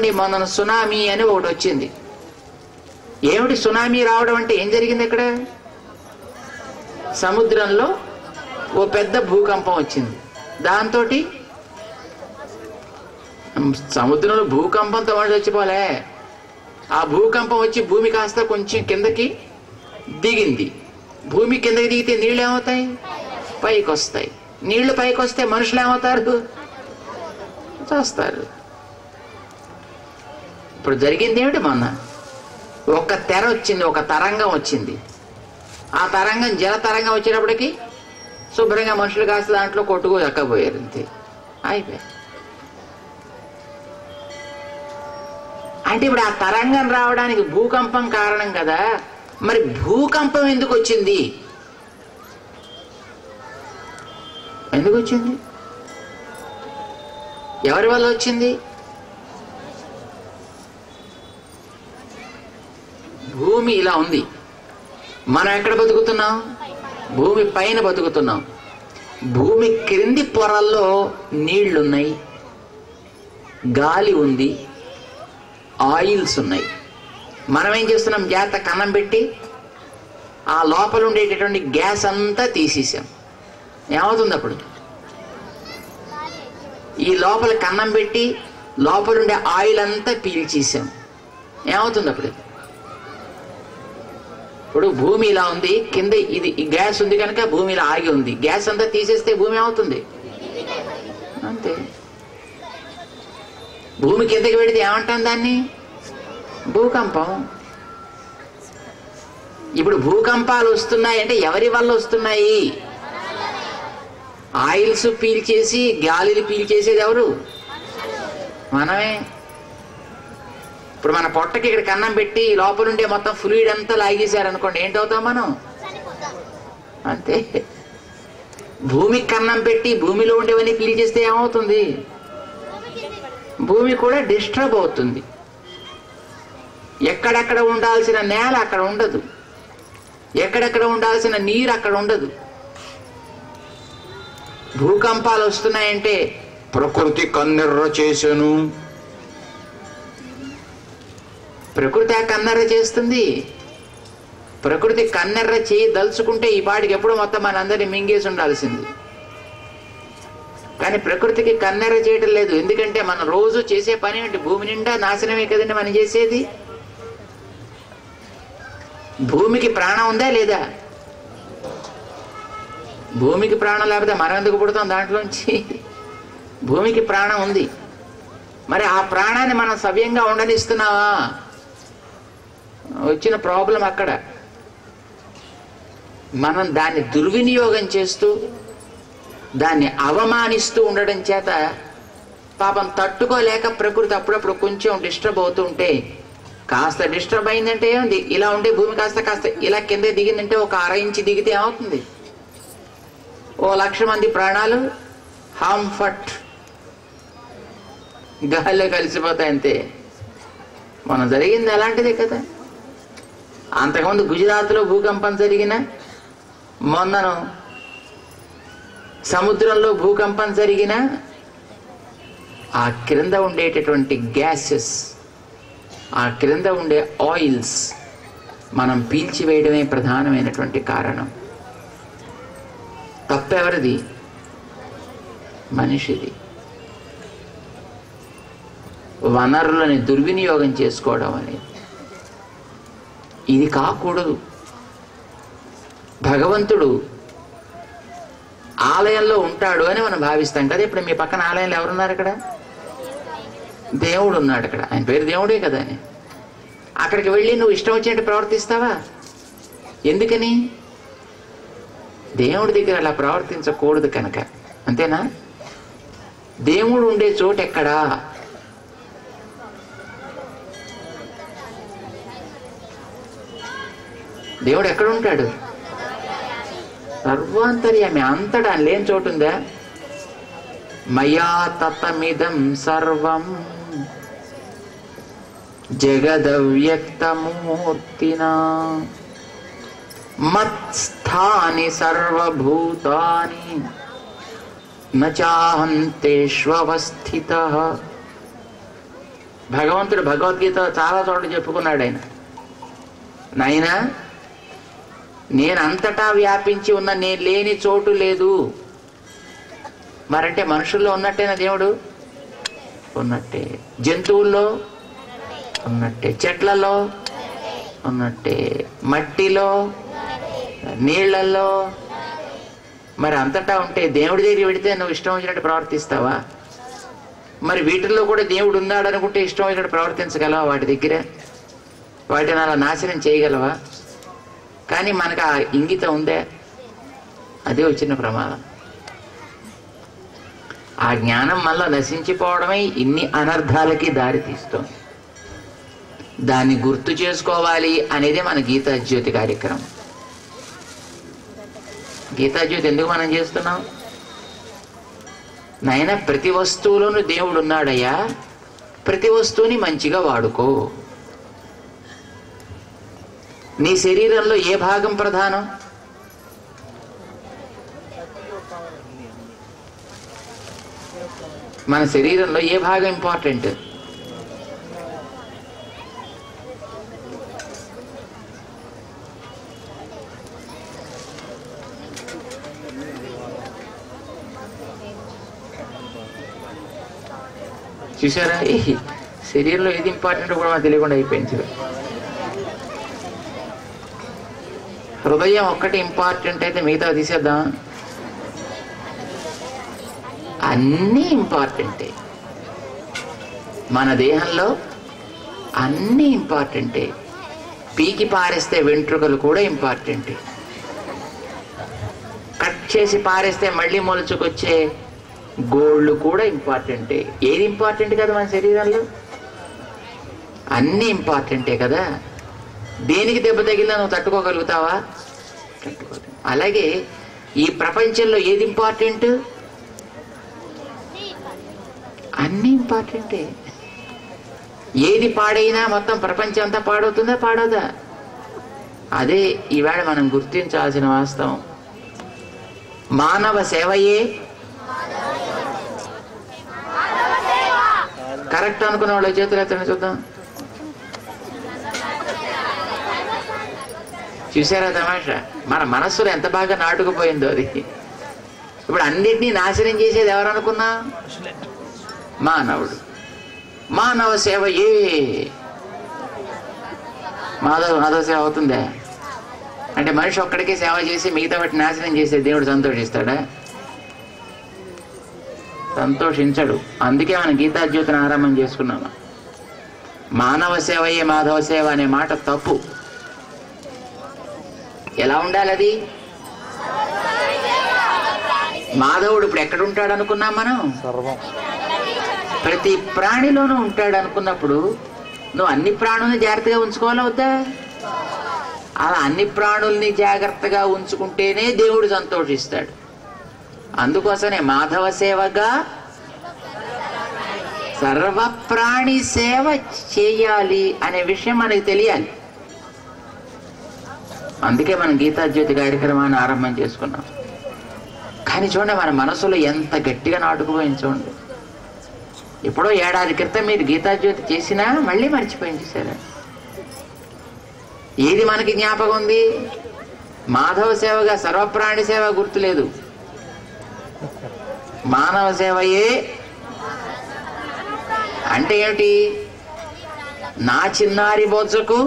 చూడండి మొన్న సునామీ అని ఒకటి వచ్చింది ఏమిటి సునామీ రావడం అంటే ఏం జరిగింది ఇక్కడ సముద్రంలో ఓ పెద్ద భూకంపం వచ్చింది దాంతో సముద్రంలో భూకంపంతో వాడు చచ్చిపోలే ఆ భూకంపం వచ్చి భూమి కాస్త కొంచెం కిందకి దిగింది భూమి కిందకి దిగితే నీళ్ళు ఏమవుతాయి పైకి వస్తాయి నీళ్లు పైకి వస్తే మనుషులు ఏమవుతారు చేస్తారు ఇప్పుడు జరిగింది ఏమిటి మొన్న ఒక తెర వచ్చింది ఒక తరంగం వచ్చింది ఆ తరంగం జల తరంగం వచ్చేటప్పటికి శుభ్రంగా మనుషులు కాస్త దాంట్లో కొట్టుకు దక్కపోయారు అంతే అయిపోయి అంటే ఇప్పుడు ఆ తరంగం రావడానికి భూకంపం కారణం కదా మరి భూకంపం ఎందుకు వచ్చింది ఎందుకు వచ్చింది ఎవరి వల్ల వచ్చింది భూమి ఇలా ఉంది మనం ఎక్కడ బతుకుతున్నాం భూమి పైన బతుకుతున్నాం భూమి క్రింది పొరల్లో నీళ్లున్నాయి గాలి ఉంది ఆయిల్స్ ఉన్నాయి మనం ఏం చేస్తున్నాం జాగ్రత్త కన్నం పెట్టి ఆ లోపల ఉండేటటువంటి గ్యాస్ అంతా తీసేసాం ఏమవుతుంది అప్పుడు ఈ లోపల కన్నం పెట్టి లోపల ఉండే ఆయిల్ అంతా పీల్చేసాం ఏమవుతుంది అప్పుడు ఇప్పుడు భూమి ఇలా ఉంది కింద ఇది ఈ గ్యాస్ ఉంది కనుక భూమి ఇలా ఆగి ఉంది గ్యాస్ అంతా తీసేస్తే భూమి ఏమవుతుంది అంతే భూమి కిందకి పెడితే ఏమంటాం దాన్ని భూకంపం ఇప్పుడు భూకంపాలు వస్తున్నాయి అంటే ఎవరి వల్ల వస్తున్నాయి ఆయిల్స్ పీల్చేసి గాలిని పీల్చేసేది ఎవరు మనమే ఇప్పుడు మన పొట్టకి ఇక్కడ కన్నం పెట్టి లోపల ఉండే మొత్తం ఫ్లూయిడ్ అంతా లాగేశారనుకోండి ఏంటవుతాం మనం అంతే భూమికి కన్నం పెట్టి భూమిలో ఉండేవన్నీ పీల్చేస్తే ఏమవుతుంది భూమి కూడా డిస్టర్బ్ అవుతుంది ఎక్కడెక్కడ ఉండాల్సిన నేల అక్కడ ఉండదు ఎక్కడెక్కడ ఉండాల్సిన నీరు అక్కడ ఉండదు భూకంపాలు వస్తున్నాయంటే ప్రకృతి కన్నెర్ర చేశాను ప్రకృతి ఆ కన్నెర్ర చేస్తుంది ప్రకృతి కన్నెర్ర చేయి దలుచుకుంటే ఈ పాటికి ఎప్పుడో మొత్తం మనందరినీ మింగేసి ఉండాల్సింది కానీ ప్రకృతికి కన్నెర్ర చేయటం లేదు ఎందుకంటే మనం రోజు చేసే పని ఏంటి భూమి నిండా నాశనమే కదండి మనం చేసేది భూమికి ప్రాణం ఉందా లేదా భూమికి ప్రాణం లేకపోతే మనం ఎందుకు పుడతాం దాంట్లోంచి భూమికి ప్రాణం ఉంది మరి ఆ ప్రాణాన్ని మనం సవ్యంగా ఉండనిస్తున్నావా వచ్చిన ప్రాబ్లం అక్కడ మనం దాన్ని దుర్వినియోగం చేస్తూ దాన్ని అవమానిస్తూ ఉండడం చేత పాపం తట్టుకోలేక ప్రకృతి అప్పుడప్పుడు కొంచెం డిస్టర్బ్ అవుతూ ఉంటే కాస్త డిస్టర్బ్ అయిందంటే ఏముంది ఇలా ఉండే భూమి కాస్త కాస్త ఇలా కింద దిగిందంటే ఒక అర ఇంచి దిగితే ఏమవుతుంది ఓ లక్ష మంది ప్రాణాలు హాంఫట్ గాల్లో కలిసిపోతాయి అంతే మనం జరిగింది అలాంటిదే కదా అంతకుముందు గుజరాత్లో భూకంపం జరిగిన మొన్నను సముద్రంలో భూకంపం జరిగిన ఆ క్రింద ఉండేటటువంటి గ్యాసెస్ ఆ క్రింద ఉండే ఆయిల్స్ మనం పీల్చివేయడమే ప్రధానమైనటువంటి కారణం తప్పెవరిది మనిషిది వనరులని దుర్వినియోగం చేసుకోవడం అనేది ఇది కాకూడదు భగవంతుడు ఆలయంలో ఉంటాడు అని మనం భావిస్తాం కదా ఇప్పుడు మీ పక్కన ఆలయంలో ఎవరున్నారు ఇక్కడ దేవుడు ఉన్నాడు అక్కడ ఆయన పేరు దేవుడే కదా అని అక్కడికి వెళ్ళి నువ్వు ఇష్టం వచ్చినట్టు ప్రవర్తిస్తావా ఎందుకని దేవుడి దగ్గర అలా ప్రవర్తించకూడదు కనుక అంతేనా దేవుడు ఉండే చోటు ఎక్కడా దేవుడు ఎక్కడ ఉంటాడు సర్వాంతర్యామి అంతటా లేని చోటు ఉందా మయా తతమిదం సర్వం జగదవ్యక్తమూర్తినా మత్స్థాని సర్వభూతాని నచాహంతేష్వస్థిత భగవంతుడు భగవద్గీత చాలా చోట్ల చెప్పుకున్నాడు ఆయన నాయనా నేను అంతటా వ్యాపించి ఉన్న నేను లేని చోటు లేదు మరంటే మనుషుల్లో ఉన్నట్టేనా దేవుడు ఉన్నట్టే జంతువుల్లో ఉన్నట్టే చెట్లలో ఉన్నట్టే మట్టిలో నీళ్లలో మరి అంతటా ఉంటే దేవుడి దగ్గర పెడితే నువ్వు ఇష్టం వచ్చినట్టు ప్రవర్తిస్తావా మరి వీటిల్లో కూడా దేవుడు ఉన్నాడు అనుకుంటే ఇష్టం వచ్చినట్టు ప్రవర్తించగలవా వాటి దగ్గర వాటిని అలా నాశనం చేయగలవా కానీ మనకు ఆ ఇంగితం ఉందే అదే వచ్చిన ప్రమాదం ఆ జ్ఞానం మళ్ళా నశించిపోవడమై ఇన్ని అనర్థాలకి దారి తీస్తుంది దాన్ని గుర్తు చేసుకోవాలి అనేది మన గీతాజ్యోతి కార్యక్రమం గీతాజ్యోతి ఎందుకు మనం చేస్తున్నాం నాయన ప్రతి వస్తువులోనూ దేవుడు ఉన్నాడయ్యా ప్రతి వస్తువుని మంచిగా వాడుకో నీ శరీరంలో ఏ భాగం ప్రధానం మన శరీరంలో ఏ భాగం ఇంపార్టెంట్ చూసారా ఈ శరీరంలో ఏది ఇంపార్టెంట్ కూడా మనకు తెలియకుండా అయిపోయింది చూడు. హృదయం ఒక్కటి ఇంపార్టెంట్ అయితే మిగతా తీసేద్దాం అన్నీ ఇంపార్టెంటే మన దేహంలో అన్నీ ఇంపార్టెంటే పీకి పారేస్తే వెంట్రుకలు కూడా ఇంపార్టెంటే కట్ చేసి పారేస్తే మళ్ళీ మొలుచుకొచ్చే గోళ్ళు కూడా ఇంపార్టెంటే ఏది ఇంపార్టెంట్ కదా మన శరీరంలో అన్నీ ఇంపార్టెంటే కదా దేనికి దెబ్బ తగిలినా నువ్వు తట్టుకోగలుగుతావా తట్టుకోలేవు అలాగే ఈ ప్రపంచంలో ఏది ఇంపార్టెంట్ అన్నీ ఇంపార్టెంటే ఏది పాడైనా మొత్తం ప్రపంచం అంతా పాడవుతుందా పాడవుదా అదే ఈవేళ మనం గుర్తించాల్సిన వాస్తవం మానవ సేవయే కరెక్ట్ అనుకున్న వాళ్ళ చేతులు ఎత్తండి చూద్దాం చూసారా తమాషా మన మనస్సులో ఎంత బాగా నాటుకుపోయిందో అది ఇప్పుడు అన్నిటినీ నాశనం చేసేది ఎవరు అనుకున్నా మానవుడు మానవ సేవ ఏ మాధవ మాధవ సేవ అవుతుందా అంటే మనిషి ఒక్కడికే సేవ చేసి మిగతా వాటిని నాశనం చేసే దేవుడు సంతోషిస్తాడా సంతోషించడు అందుకే మనం గీతాజ్యోతిని ఆరంభం చేసుకున్నాము మానవ సేవయే మాధవ సేవ అనే మాట తప్పు ఎలా ఉండాలి అది మాధవుడు ఇప్పుడు ఎక్కడ ఉంటాడు అనుకున్నాం మనం సర్వం ప్రతి ప్రాణిలోనూ ఉంటాడు అనుకున్నప్పుడు నువ్వు అన్ని ప్రాణుల్ని జాగ్రత్తగా ఉంచుకోవాలా వద్దా అలా అన్ని ప్రాణుల్ని జాగ్రత్తగా ఉంచుకుంటేనే దేవుడు సంతోషిస్తాడు అందుకోసమే మాధవ సేవగా సర్వ ప్రాణి సేవ చేయాలి అనే విషయం మనకి తెలియాలి అందుకే మనం గీతాజ్యోతి కార్యక్రమాన్ని ఆరంభం చేసుకున్నాం కానీ చూడండి మన మనసులో ఎంత గట్టిగా నాటుకుపోయింది చూడండి ఎప్పుడో ఏడాది క్రితం మీరు గీతాజ్యోతి చేసినా మళ్ళీ మర్చిపోయింది చూసారా ఏది మనకి జ్ఞాపకం ఉంది మాధవ సేవగా సర్వప్రాణి సేవ గుర్తులేదు మానవ సేవయే అంటే ఏమిటి నా చిన్నారి బొజ్జకు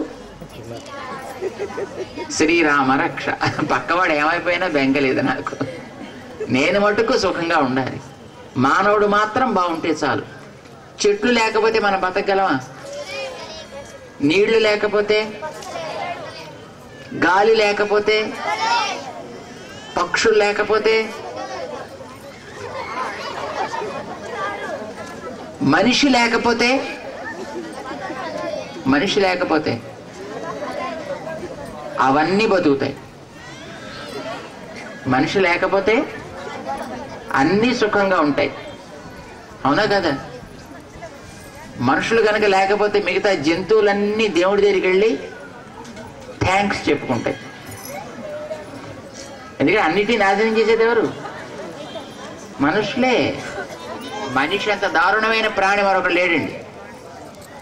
శ్రీరామ రక్ష పక్కవాడు ఏమైపోయినా బెంగలేదు నాకు నేను మటుకు సుఖంగా ఉండాలి మానవుడు మాత్రం బాగుంటే చాలు చెట్లు లేకపోతే మనం బతకగలమా నీళ్లు లేకపోతే గాలి లేకపోతే పక్షులు లేకపోతే మనిషి లేకపోతే మనిషి లేకపోతే అవన్నీ బతుకుతాయి మనిషి లేకపోతే అన్నీ సుఖంగా ఉంటాయి అవునా కదా మనుషులు కనుక లేకపోతే మిగతా జంతువులన్నీ దేవుడి దగ్గరికి వెళ్ళి థ్యాంక్స్ చెప్పుకుంటాయి ఎందుకంటే అన్నిటినీ నాశనం చేసేది ఎవరు మనుషులే మనిషి అంత దారుణమైన ప్రాణి మరొకరు లేడండి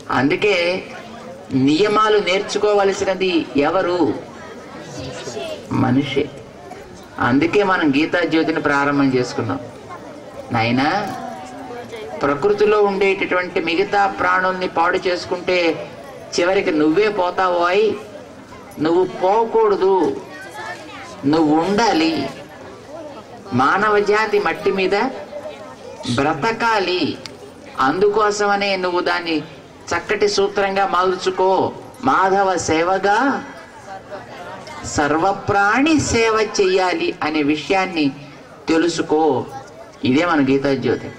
అందుకే నియమాలు నేర్చుకోవలసినది ఎవరు మనిషి అందుకే మనం గీతా జ్యోతిని ప్రారంభం చేసుకున్నాం నాయనా ప్రకృతిలో ఉండేటటువంటి మిగతా ప్రాణుల్ని పాడు చేసుకుంటే చివరికి నువ్వే పోతావు అయి నువ్వు పోకూడదు నువ్వు ఉండాలి మానవ జాతి మట్టి మీద బ్రతకాలి అందుకోసమనే నువ్వు దాన్ని చక్కటి సూత్రంగా మలుచుకో మాధవ సేవగా సర్వప్రాణి సేవ చెయ్యాలి అనే విషయాన్ని తెలుసుకో ఇదే మన గీతా జ్యోతి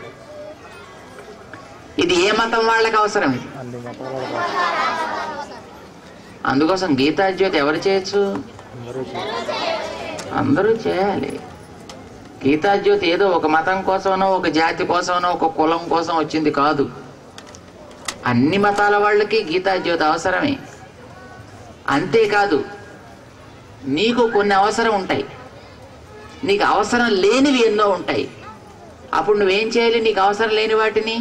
ఇది ఏ మతం వాళ్ళకి అవసరం ఇది అన్ని మతాల వాళ్ళకి అందుకోసం గీతా జ్యోతి ఎవరు చేయొచ్చు అందరూ చేయాలి. అందరూ చేయాలి గీతా జ్యోతి ఏదో ఒక మతం కోసమనో ఒక జాతి కోసమనో ఒక కులం కోసం వచ్చింది కాదు అన్ని మతాల వాళ్ళకి గీతా జ్యోతి అవసరమే అంతేకాదు నీకు కొన్ని అవసరం ఉంటాయి నీకు అవసరం లేనివి ఎన్నో ఉంటాయి అప్పుడు నువ్వేం చేయాలి నీకు అవసరం లేని వాటిని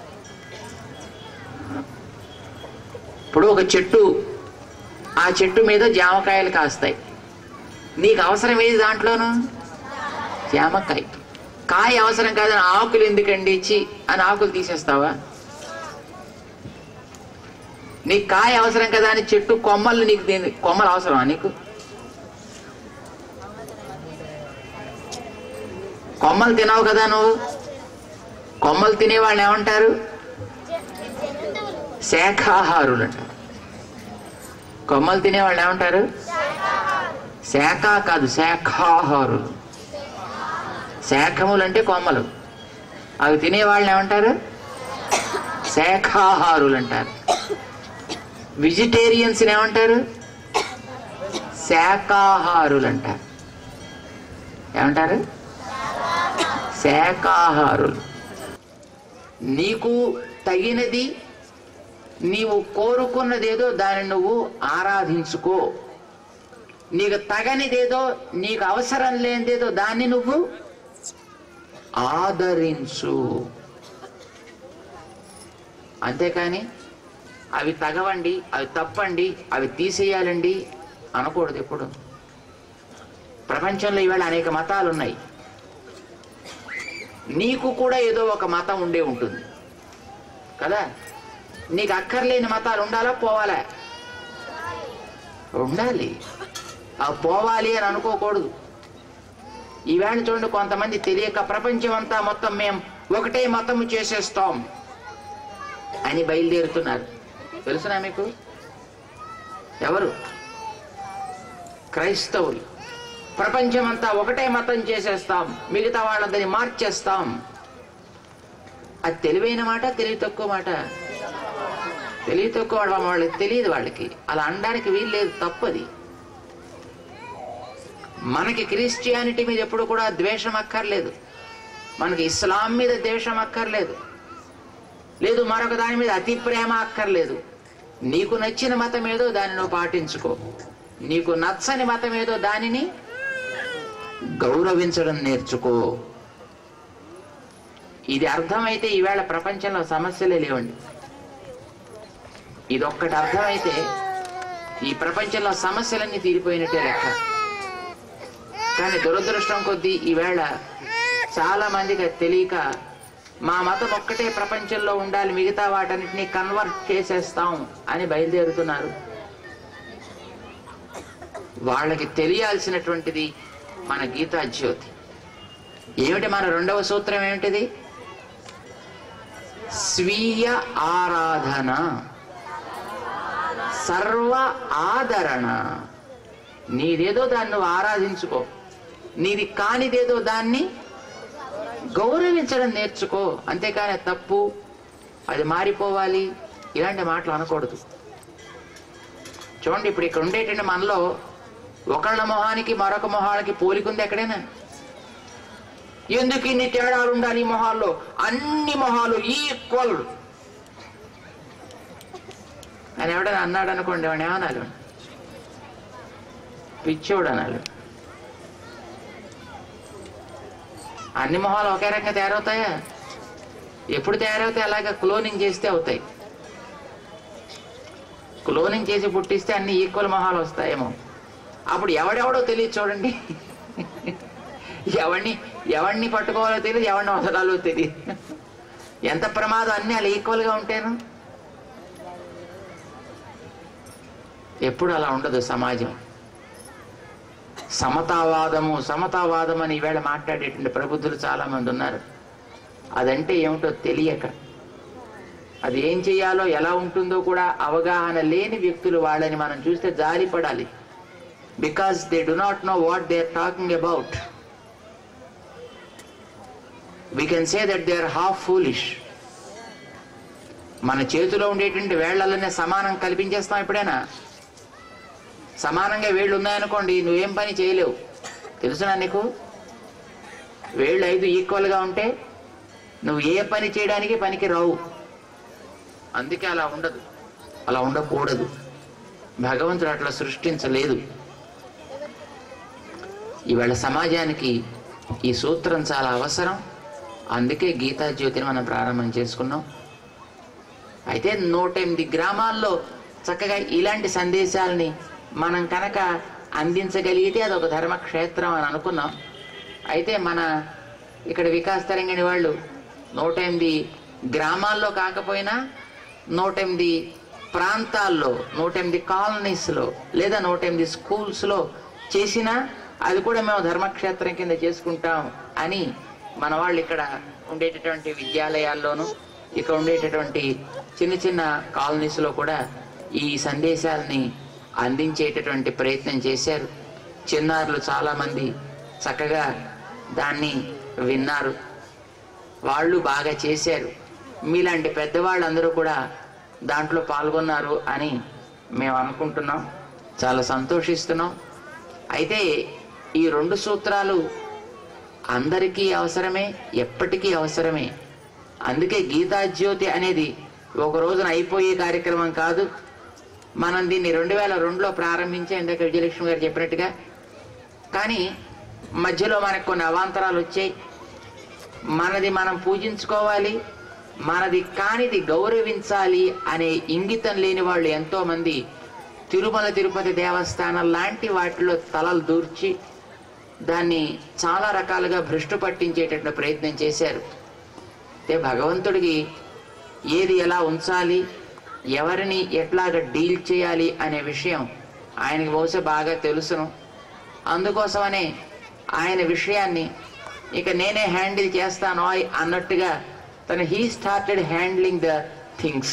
ఇప్పుడు ఒక చెట్టు ఆ చెట్టు మీద జామకాయలు కాస్తాయి నీకు అవసరం ఏది దాంట్లోను జామకాయ కాయ అవసరం కాదని ఆకులు ఎందుకండి ఇచ్చి అని ఆకులు తీసేస్తావా నీకు కాయ అవసరం కదా అని చెట్టు కొమ్మలు నీకు దీని కొమ్మలు అవసరమా నీకు కొమ్మలు తినవు కదా నువ్వు కొమ్మలు తినేవాళ్ళు ఏమంటారు శాఖాహారులు అంటారు కొమ్మలు తినేవాళ్ళు ఏమంటారు శాఖ కాదు శాఖాహారులు శాఖములు అంటే కొమ్మలు అవి తినేవాళ్ళని ఏమంటారు శాఖాహారులు అంటారు వెజిటేరియన్స్ ఏమంటారు శాకాహారులు అంటారు ఏమంటారు శాకాహారులు నీకు తగినది నీవు కోరుకున్నదేదో దాన్ని నువ్వు ఆరాధించుకో నీకు తగనిదేదో నీకు అవసరం లేనిదేదో దాన్ని నువ్వు ఆదరించు అంతేకాని అవి తగవండి అవి తప్పండి అవి తీసేయాలండి అనకూడదు ఎప్పుడు ప్రపంచంలో ఈవేళ అనేక మతాలు ఉన్నాయి నీకు కూడా ఏదో ఒక మతం ఉండే ఉంటుంది కదా నీకు అక్కర్లేని మతాలు ఉండాలా పోవాలా ఉండాలి ఆ పోవాలి అని అనుకోకూడదు ఈవేళ చూడండి కొంతమంది తెలియక ప్రపంచం అంతా మొత్తం మేము ఒకటే మతము చేసేస్తాం అని బయలుదేరుతున్నారు తెలుసునా మీకు ఎవరు క్రైస్తవులు ప్రపంచం అంతా ఒకటే మతం చేసేస్తాం మిగతా వాళ్ళందరినీ మార్చేస్తాం అది తెలివైన మాట తెలివి తక్కువ మాట తెలివి తక్కువ వాళ్ళ వాళ్ళకి తెలియదు వాళ్ళకి అలా అనడానికి వీలు లేదు తప్పది మనకి క్రిస్టియానిటీ మీద ఎప్పుడు కూడా ద్వేషం అక్కర్లేదు మనకి ఇస్లాం మీద ద్వేషం అక్కర్లేదు లేదు మరొక దాని మీద అతి ప్రేమ అక్కర్లేదు నీకు నచ్చిన మతం ఏదో దాన్ని నువ్వు పాటించుకో నీకు నచ్చని మతం ఏదో దానిని గౌరవించడం నేర్చుకో ఇది అర్థమైతే ఈవేళ ప్రపంచంలో సమస్యలే లేవండి ఇదొక్కటి అర్థమైతే ఈ ప్రపంచంలో సమస్యలన్నీ తీరిపోయినట్టే లెక్క కానీ దురదృష్టం కొద్దీ ఈవేళ చాలా మందికి అది తెలియక మా మతం ఒక్కటే ప్రపంచంలో ఉండాలి మిగతా వాటన్నిటిని కన్వర్ట్ చేసేస్తాం అని బయలుదేరుతున్నారు వాళ్ళకి తెలియాల్సినటువంటిది మన గీతా జ్యోతి ఏమిటి మన రెండవ సూత్రం ఏమిటిది స్వీయ ఆరాధన సర్వ ఆదరణ నీదేదో దాన్ని నువ్వు ఆరాధించుకో నీది కానిదేదో దాన్ని గౌరవించడం నేర్చుకో అంతేకాని అది తప్పు అది మారిపోవాలి ఇలాంటి మాటలు అనకూడదు చూడండి ఇప్పుడు ఇక్కడ ఉండేటండి మనలో ఒకళ్ళ మొహానికి మరొక మొహాలకి పోలికుంది ఎక్కడైనా ఎందుకు ఇన్ని తేడాలు ఉండాలి ఈ మొహాల్లో అన్ని మొహాలు ఈక్వల్ అని ఎవడైనా అన్నాడు అనుకోండి వాడిని ఏమనాలి పిచ్చోడు అనాలి అన్ని మొహాలు ఒకే రకంగా తయారవుతాయా ఎప్పుడు తయారవుతాయి అలాగా క్లోనింగ్ చేస్తే అవుతాయి క్లోనింగ్ చేసి పుట్టిస్తే అన్ని ఈక్వల్ మొహాలు వస్తాయేమో అప్పుడు ఎవడెవడో తెలియదు చూడండి ఎవరిని ఎవరిని పట్టుకోవాలో తెలియదు ఎవరిని వదలాలో తెలియదు ఎంత ప్రమాదం అన్ని అలా ఈక్వల్గా ఉంటేను ఎప్పుడు అలా ఉండదు సమాజం సమతావాదము సమతావాదం అని ఈవేళ మాట్లాడేటువంటి ప్రబుద్ధులు చాలా మంది ఉన్నారు అదంటే ఏమిటో తెలియక అది ఏం చేయాలో ఎలా ఉంటుందో కూడా అవగాహన లేని వ్యక్తులు వాళ్ళని మనం చూస్తే జాలిపడాలి because they do not know what they are talking about we can say that they are half foolish మన చేతిలో ఉండేటువంటి వేళ్లలోనే సమానం కల్పించేస్తాం ఎప్పుడైనా సమానంగా వేళ్ళు ఉన్నాయనుకోండి నువ్వేం పని చేయలేవు తెలుసునా నీకు వేళ్ళు ఐదు ఈక్వల్గా ఉంటే నువ్వు ఏ పని చేయడానికి పనికి రావు అందుకే అలా ఉండదు అలా ఉండకూడదు భగవంతుడు అట్లా సృష్టించలేదు ఇవాళ సమాజానికి ఈ సూత్రం చాలా అవసరం అందుకే గీతా జ్యోతిని మనం ప్రారంభం చేసుకున్నాం అయితే నూట ఎనిమిది గ్రామాల్లో చక్కగా ఇలాంటి సందేశాలని మనం కనుక అందించగలిగితే అదొక ధర్మక్షేత్రం అని అనుకున్నాం అయితే మన ఇక్కడ వికాస్ తరంగిణి వాళ్ళు నూట ఎనిమిది గ్రామాల్లో కాకపోయినా నూట ఎనిమిది ప్రాంతాల్లో నూట ఎనిమిది కాలనీస్లో లేదా నూట ఎనిమిది స్కూల్స్లో చేసినా అది కూడా మేము ధర్మక్షేత్రం కింద చేసుకుంటాం అని మన వాళ్ళు ఇక్కడ ఉండేటటువంటి విద్యాలయాల్లోనూ ఇక్కడ ఉండేటటువంటి చిన్న చిన్న కాలనీస్లో కూడా ఈ సందేశాలని అందించేటటువంటి ప్రయత్నం చేశారు చిన్నారులు చాలామంది చక్కగా దాన్ని విన్నారు వాళ్ళు బాగా చేశారు మీలాంటి పెద్దవాళ్ళందరూ కూడా దాంట్లో పాల్గొన్నారు అని మేము అనుకుంటున్నాం చాలా సంతోషిస్తున్నాం అయితే ఈ రెండు సూత్రాలు అందరికీ అవసరమే ఎప్పటికీ అవసరమే అందుకే గీతాజ్యోతి అనేది ఒక రోజున అయిపోయే కార్యక్రమం కాదు మనం దీన్ని రెండు వేల రెండులో ప్రారంభించాం ఇందాక విజయలక్ష్మి గారు చెప్పినట్టుగా కానీ మధ్యలో మనకు కొన్ని అవాంతరాలు వచ్చాయి మనది మనం పూజించుకోవాలి మనది కానిది గౌరవించాలి అనే ఇంగితం లేని వాళ్ళు ఎంతో మంది తిరుమల తిరుపతి దేవస్థానం లాంటి వాటిలో తలలు దూర్చి దాన్ని చాలా రకాలుగా భ్రష్టు పట్టించేటటువంటి ప్రయత్నం చేశారు అయితే భగవంతుడికి ఏది ఎలా ఉంచాలి ఎవరిని ఎట్లాగ డీల్ చేయాలి అనే విషయం ఆయనకి బహుశా బాగా తెలుసును అందుకోసమనే ఆయన విషయాన్ని ఇక నేనే హ్యాండిల్ చేస్తాను అన్నట్టుగా తను he started handling the things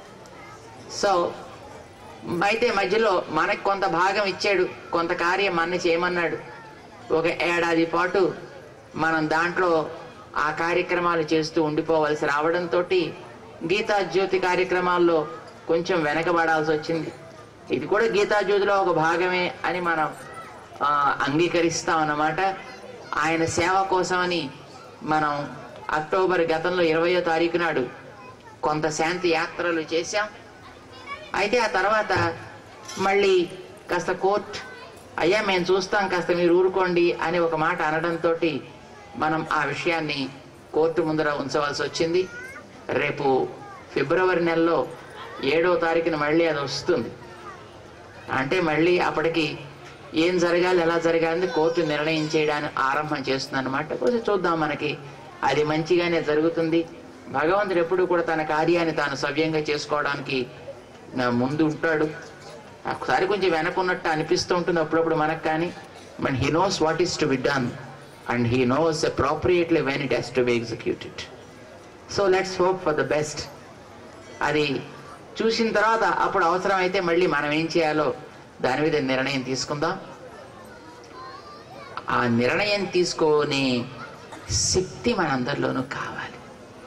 so అయితే మధ్యలో మనకు కొంత భాగం ఇచ్చాడు కొంత కార్యం మన చేయమన్నాడు ఒక ఏడాది పాటు మనం దాంట్లో ఆ కార్యక్రమాలు చేస్తూ ఉండిపోవలసి రావడంతో గీతా జ్యోతి కార్యక్రమాల్లో కొంచెం వెనకబడాల్సి వచ్చింది ఇది కూడా గీతా జ్యోతిలో ఒక భాగమే అని మనం ఆ, అంగీకరిస్తాం అన్నమాట ఆయన సేవ కోసమని మనం అక్టోబర్ గతంలో ఇరవయో తారీఖు నాడు కొంత శాంతి యాత్రలు చేశాం అయితే ఆ తర్వాత మళ్ళీ కాస్త కోర్ట్ అయ్యా మేము చూస్తాం కాస్త మీరు ఊరుకోండి అని ఒక మాట అనడంతో మనం ఆ విషయాన్ని కోర్టు ముందర ఉంచవలసి వచ్చింది రేపు ఫిబ్రవరి నెలలో ఏడో తారీఖున మళ్ళీ అది వస్తుంది అంటే మళ్ళీ అప్పటికి ఏం జరగాలి ఎలా జరగాలి కోర్టు నిర్ణయం చేయడానికి ఆరంభం చేస్తుంది అనమాట కొంచెం చూద్దాం మనకి అది మంచిగానే జరుగుతుంది భగవంతుడు ఎప్పుడు కూడా తన కార్యాన్ని తాను సవ్యంగా చేసుకోవడానికి ఆ, ముందు ఉంటాడు ఒకసారి కొంచెం వెనకున్నట్టు అనిపిస్తూ ఉంటుంది అప్పుడప్పుడు మనకు కానీ but he knows what is to be done and he knows appropriately when it has to be executed so let's hope for the best అది చూసిన తర్వాత అప్పుడు అవసరమైతే మళ్ళీ మనం ఏం చేయాలో దాని మీద నిర్ణయం తీసుకుందాం ఆ నిర్ణయం తీసుకునే శక్తి మనందరిలోనూ కావాలి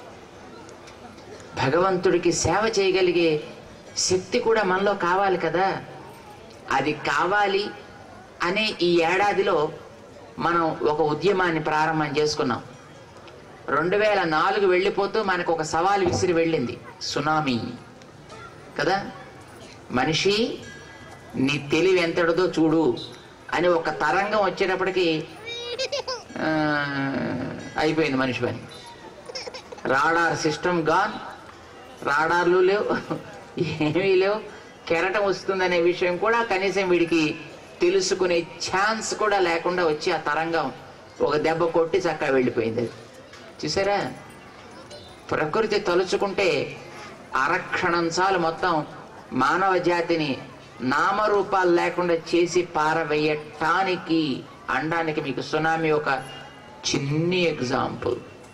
భగవంతుడికి సేవ చేయగలిగే శక్తి కూడా మనలో కావాలి కదా అది కావాలి అనే ఈ ఏడాదిలో మనం ఒక ఉద్యమాన్ని ప్రారంభం చేసుకున్నాం రెండు వేల నాలుగు వెళ్ళిపోతూ మనకు ఒక సవాల్ విసిరి వెళ్ళింది సునామీ కదా మనిషి నీ తెలివి ఎంతటిదో చూడు అని ఒక తరంగం వచ్చేటప్పటికి ఆ, అయిపోయింది మనిషి పని రాడార్ సిస్టమ్ గాన్ రాడార్లు లేవు ఏమీ లేవు కెరటం వస్తుందనే విషయం కూడా కనీసం వీడికి తెలుసుకునే ఛాన్స్ కూడా లేకుండా వచ్చి ఆ తరంగం ఒక దెబ్బ కొట్టి చక్కగా వెళ్ళిపోయింది అది చూసారా ప్రకృతి తలుచుకుంటే అరక్షణం చాలు మొత్తం మానవ జాతిని నామరూపాలు లేకుండా చేసి పారవేయటానికి అనడానికి మీకు సునామీ ఒక చిన్ని example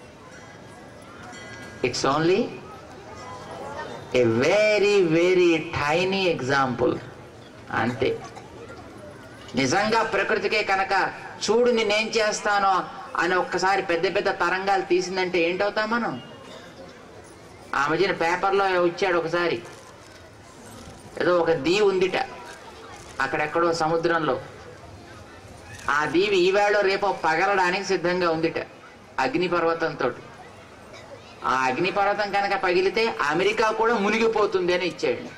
it's only a very very tiny example అంతే నిజంగా ప్రకృతికే కనుక చూడు నేనేం చేస్తానో అని ఒక్కసారి పెద్ద పెద్ద తరంగాలు తీసిందంటే ఏంటవుతాం మనం ఆ మధ్యన పేపర్లో ఇచ్చాడు ఒకసారి ఏదో ఒక దీవి ఉందిట అక్కడెక్కడో సముద్రంలో ఆ దీవి ఈవేళ రేపో పగలడానికి సిద్ధంగా ఉందిట అగ్నిపర్వతంతో ఆ అగ్నిపర్వతం కనుక పగిలితే అమెరికా కూడా మునిగిపోతుంది అని ఇచ్చాడు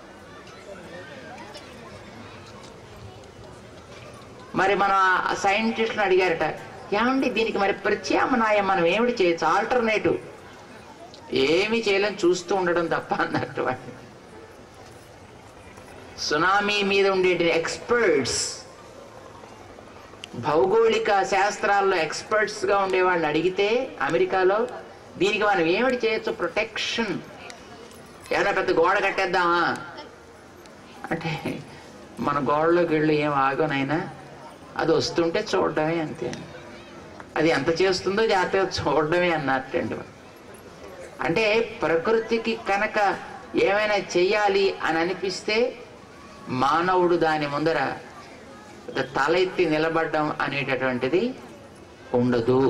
మరి మన ఆ సైంటిస్టులు అడిగారట ఏమండి దీనికి మరి ప్రత్యామ్నాయం మనం ఏమిటి చేయొచ్చు ఆల్టర్నేటివ్ ఏమి చేయలేం చూస్తూ ఉండడం తప్ప అన్నట్టు వాడు సునామీ మీద ఉండే ఎక్స్పర్ట్స్ భౌగోళిక శాస్త్రాల్లో ఎక్స్పర్ట్స్ గా ఉండేవాళ్ళని అడిగితే అమెరికాలో దీనికి మనం ఏమిటి చేయొచ్చు ప్రొటెక్షన్ ఏమైనా పెద్ద గోడ కట్టేద్దామా అంటే మన గోడలోకి వెళ్ళి ఏం ఆగనైనా అది వస్తుంటే చూడడమే అంతే అది ఎంత చేస్తుందో జాగ్రత్తగా చూడడమే అన్నట్టండి అంటే ప్రకృతికి కనుక ఏమైనా చెయ్యాలి అని అనిపిస్తే మానవుడు దాని ముందర తల ఎత్తి నిలబడడం అనేటటువంటిది ఉండదు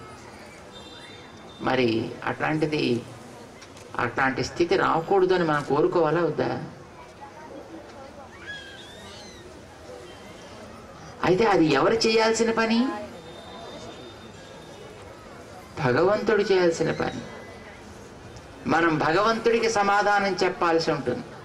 మరి అట్లాంటిది అట్లాంటి స్థితి రాకూడదు అని మనం కోరుకోవాలా వద్దా అయితే అది ఎవరు చేయాల్సిన పని భగవంతుడు చేయాల్సిన పని మనం భగవంతుడికి సమాధానం చెప్పాల్సి ఉంటుంది